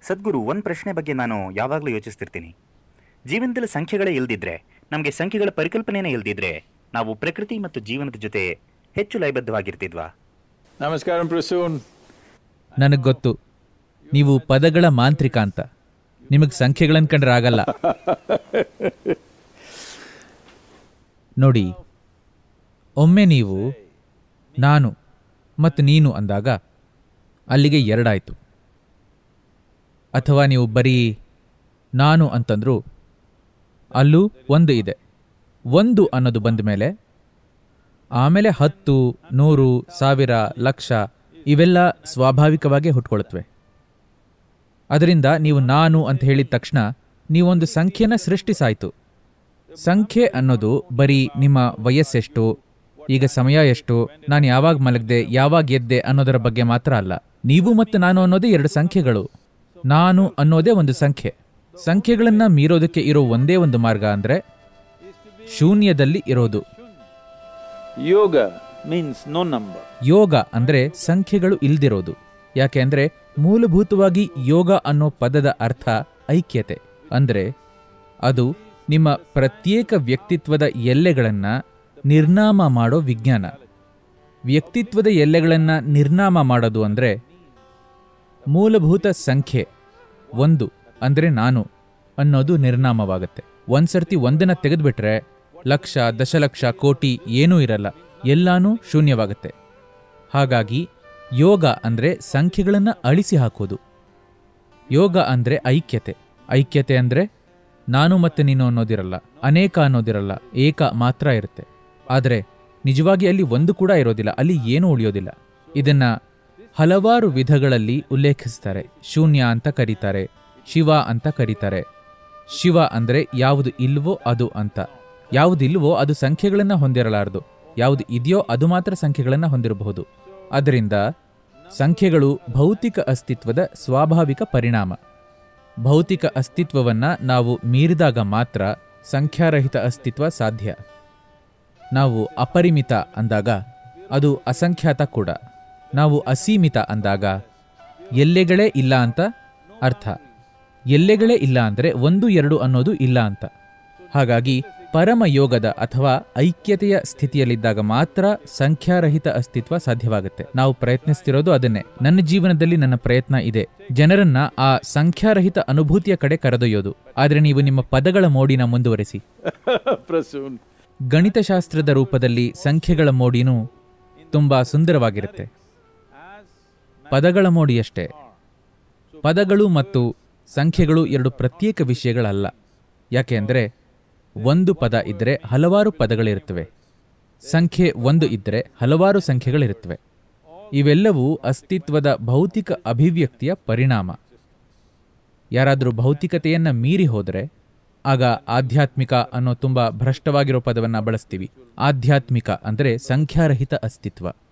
ಸದ್ಗುರು ಒಂದು ಪ್ರಶ್ನೆ ಬಗ್ಗೆ ನಾನು ಯಾವಾಗಲೂ ಯೋಚಿಸ್ತಿರ್ತೀನಿ ಜೀವನದಲ್ಲಿ ಸಂಖ್ಯೆಗಳೇ ಇಲ್ದಿದ್ರೆ ನಮಗೆ ಸಂಖ್ಯೆಗಳ ಪರಿಕಲ್ಪನೆನೇ ಇಲ್ದಿದ್ರೆ ನಾವು ಪ್ರಕೃತಿ ಮತ್ತು ಜೀವನದ ಜೊತೆ ಹೆಚ್ಚು ಲಯಬದ್ಧವಾಗಿರ್ತಿದ್ವಾ ನಮಸ್ಕಾರ ಪ್ರಸೂನ್ ನನಗೆ ಗೊತ್ತು ನೀವು ಪದಗಳ ಮಾಂತ್ರಿಕ ಅಂತ ನಿಮಗೆ ಸಂಖ್ಯೆಗಳನ್ನು ಕಂಡ್ರೆ ಆಗಲ್ಲ ನೋಡಿ ಒಮ್ಮೆ ನೀವು ನಾನು ಮತ್ತು ನೀನು ಅಂದಾಗ ಅಲ್ಲಿಗೆ ಎರಡಾಯಿತು ಅಥವಾ ನೀವು ಬರೀ ನಾನು ಅಂತಂದ್ರು ಅಲ್ಲೂ ಒಂದು ಇದೆ ಒಂದು ಅನ್ನೋದು ಬಂದ ಮೇಲೆ ಆಮೇಲೆ ಹತ್ತು ನೂರು ಸಾವಿರ ಲಕ್ಷ ಇವೆಲ್ಲ ಸ್ವಾಭಾವಿಕವಾಗಿ ಹುಟ್ಕೊಳುತ್ತವೆ ಅದರಿಂದ ನೀವು ನಾನು ಅಂತ ಹೇಳಿದ ತಕ್ಷಣ ನೀವೊಂದು ಸಂಖ್ಯೆನ ಸೃಷ್ಟಿಸಾಯ್ತು ಸಂಖ್ಯೆ ಅನ್ನೋದು ಬರೀ ನಿಮ್ಮ ವಯಸ್ಸೆಷ್ಟು ಈಗ ಸಮಯ ಎಷ್ಟು ನಾನು ಯಾವಾಗ ಮಲಗ್ದೆ ಯಾವಾಗ ಎದ್ದೆ ಅನ್ನೋದರ ಬಗ್ಗೆ ಮಾತ್ರ ಅಲ್ಲ ನೀವು ಮತ್ತು ನಾನು ಅನ್ನೋದೇ ಎರಡು ಸಂಖ್ಯೆಗಳು ನಾನು ಅನ್ನೋದೇ ಒಂದು ಸಂಖ್ಯೆ ಸಂಖ್ಯೆಗಳನ್ನ ಮೀರೋದಕ್ಕೆ ಇರೋ ಒಂದೇ ಒಂದು ಮಾರ್ಗ ಅಂದ್ರೆ ಶೂನ್ಯದಲ್ಲಿ ಇರೋದು ಯೋಗ ಮೀನ್ಸ್ ನೋ ನಂಬರ್ ಯೋಗ ಅಂದ್ರೆ ಸಂಖ್ಯೆಗಳು ಇಲ್ದಿರೋದು ಯಾಕೆ ಅಂದ್ರೆ ಮೂಲಭೂತವಾಗಿ ಯೋಗ ಅನ್ನೋ ಪದದ ಅರ್ಥ ಐಕ್ಯತೆ ಅಂದ್ರೆ ಅದು ನಿಮ್ಮ ಪ್ರತ್ಯೇಕ ವ್ಯಕ್ತಿತ್ವದ ಎಲ್ಲೆಗಳನ್ನ ನಿರ್ನಾಮ ಮಾಡೋ ವಿಜ್ಞಾನ ವ್ಯಕ್ತಿತ್ವದ ಎಲ್ಲೆಗಳನ್ನ ನಿರ್ನಾಮ ಮಾಡೋದು ಅಂದ್ರೆ ಮೂಲಭೂತ ಸಂಖ್ಯೆ ಒಂದು ಅಂದ್ರೆ ನಾನು ಅನ್ನೋದು ನಿರ್ನಾಮವಾಗುತ್ತೆ ಒಂದ್ಸರ್ತಿ ಒಂದನ್ನ ತೆಗೆದ್ಬಿಟ್ರೆ ಲಕ್ಷ ದಶಲಕ್ಷ ಕೋಟಿ ಏನೂ ಇರಲ್ಲ ಎಲ್ಲಾನೂ ಶೂನ್ಯವಾಗುತ್ತೆ ಹಾಗಾಗಿ ಯೋಗ ಅಂದ್ರೆ ಸಂಖ್ಯೆಗಳನ್ನ ಅಳಿಸಿ ಹಾಕೋದು ಯೋಗ ಅಂದ್ರೆ ಐಕ್ಯತೆ ಐಕ್ಯತೆ ಅಂದ್ರೆ ನಾನು ಮತ್ತೆ ನೀನು ಅನ್ನೋದಿರಲ್ಲ ಅನೇಕ ಅನ್ನೋದಿರಲ್ಲ ಏಕ ಮಾತ್ರ ಇರುತ್ತೆ ಆದರೆ ನಿಜವಾಗಿ ಅಲ್ಲಿ ಒಂದು ಕೂಡ ಇರೋದಿಲ್ಲ ಅಲ್ಲಿ ಏನೂ ಉಳಿಯೋದಿಲ್ಲ ಇದನ್ನ ಹಲವಾರು ವಿಧಗಳಲ್ಲಿ ಉಲ್ಲೇಖಿಸ್ತಾರೆ ಶೂನ್ಯ ಅಂತ ಕರೀತಾರೆ ಶಿವ ಅಂತ ಕರೀತಾರೆ ಶಿವ ಅಂದ್ರೆ ಯಾವುದು ಇಲ್ವೋ ಅದು ಅಂತ ಯಾವುದಿಲ್ವೋ ಅದು ಸಂಖ್ಯೆಗಳನ್ನ ಹೊಂದಿರಲಾರದು ಯಾವುದು ಇದೆಯೋ ಅದು ಮಾತ್ರ ಸಂಖ್ಯೆಗಳನ್ನ ಹೊಂದಿರಬಹುದು ಅದರಿಂದ ಸಂಖ್ಯೆಗಳು ಭೌತಿಕ ಅಸ್ತಿತ್ವದ ಸ್ವಾಭಾವಿಕ ಪರಿಣಾಮ ಭೌತಿಕ ಅಸ್ತಿತ್ವವನ್ನ ನಾವು ಮೀರಿದಾಗ ಮಾತ್ರ ಸಂಖ್ಯಾರಹಿತ ಅಸ್ತಿತ್ವ ಸಾಧ್ಯ ನಾವು ಅಪರಿಮಿತ ಅಂದಾಗ ಅದು ಅಸಂಖ್ಯಾತ ಕೂಡ ನಾವು ಅಸೀಮಿತ ಅಂದಾಗ ಎಲ್ಲೆಗಳೇ ಇಲ್ಲ ಅಂತ ಅರ್ಥ ಎಲ್ಲೆಗಳೇ ಇಲ್ಲ ಅಂದರೆ ಒಂದು ಎರಡು ಅನ್ನೋದು ಇಲ್ಲ ಅಂತ ಹಾಗಾಗಿ ಪರಮ ಯೋಗದ ಅಥವಾ ಐಕ್ಯತೆಯ ಸ್ಥಿತಿಯಲ್ಲಿದ್ದಾಗ ಮಾತ್ರ ಸಂಖ್ಯಾರಹಿತ ಅಸ್ತಿತ್ವ ಸಾಧ್ಯವಾಗುತ್ತೆ ನಾವು ಪ್ರಯತ್ನಿಸ್ತಿರೋದು ಅದನ್ನೇ ನನ್ನ ಜೀವನದಲ್ಲಿ ನನ್ನ ಪ್ರಯತ್ನ ಇದೆ ಜನರನ್ನ ಆ ಸಂಖ್ಯಾರಹಿತ ಅನುಭೂತಿಯ ಕಡೆ ಕರೆದೊಯ್ಯೋದು ಆದರೆ ನೀವು ನಿಮ್ಮ ಪದಗಳ ಮೋಡಿನ ಮುಂದುವರೆಸಿ ಪ್ರಸೂನ್ ಗಣಿತಶಾಸ್ತ್ರದ ರೂಪದಲ್ಲಿ ಸಂಖ್ಯೆಗಳ ಮೋಡಿನೂ ತುಂಬಾ ಸುಂದರವಾಗಿರುತ್ತೆ ಪದಗಳ ಮೋಡಿಯಷ್ಟೇ ಪದಗಳು ಮತ್ತು ಸಂಖ್ಯೆಗಳು ಎರಡು ಪ್ರತ್ಯೇಕ ವಿಷಯಗಳಲ್ಲ ಯಾಕೆ ಅಂದರೆ ಒಂದು ಪದ ಇದ್ದರೆ ಹಲವಾರು ಪದಗಳಿರುತ್ತವೆ ಸಂಖ್ಯೆ ಒಂದು ಇದ್ದರೆ ಹಲವಾರು ಸಂಖ್ಯೆಗಳಿರುತ್ತವೆ ಇವೆಲ್ಲವೂ ಅಸ್ತಿತ್ವದ ಭೌತಿಕ ಅಭಿವ್ಯಕ್ತಿಯ ಪರಿಣಾಮ ಯಾರಾದರೂ ಭೌತಿಕತೆಯನ್ನ ಮೀರಿ ಹೋದರೆ ಆಗ ಆಧ್ಯಾತ್ಮಿಕ ಅನ್ನೋ ತುಂಬ ಭ್ರಷ್ಟವಾಗಿರೋ ಪದವನ್ನು ಬಳಸ್ತೀವಿ ಆಧ್ಯಾತ್ಮಿಕ ಅಂದರೆ ಸಂಖ್ಯಾರಹಿತ ಅಸ್ತಿತ್ವ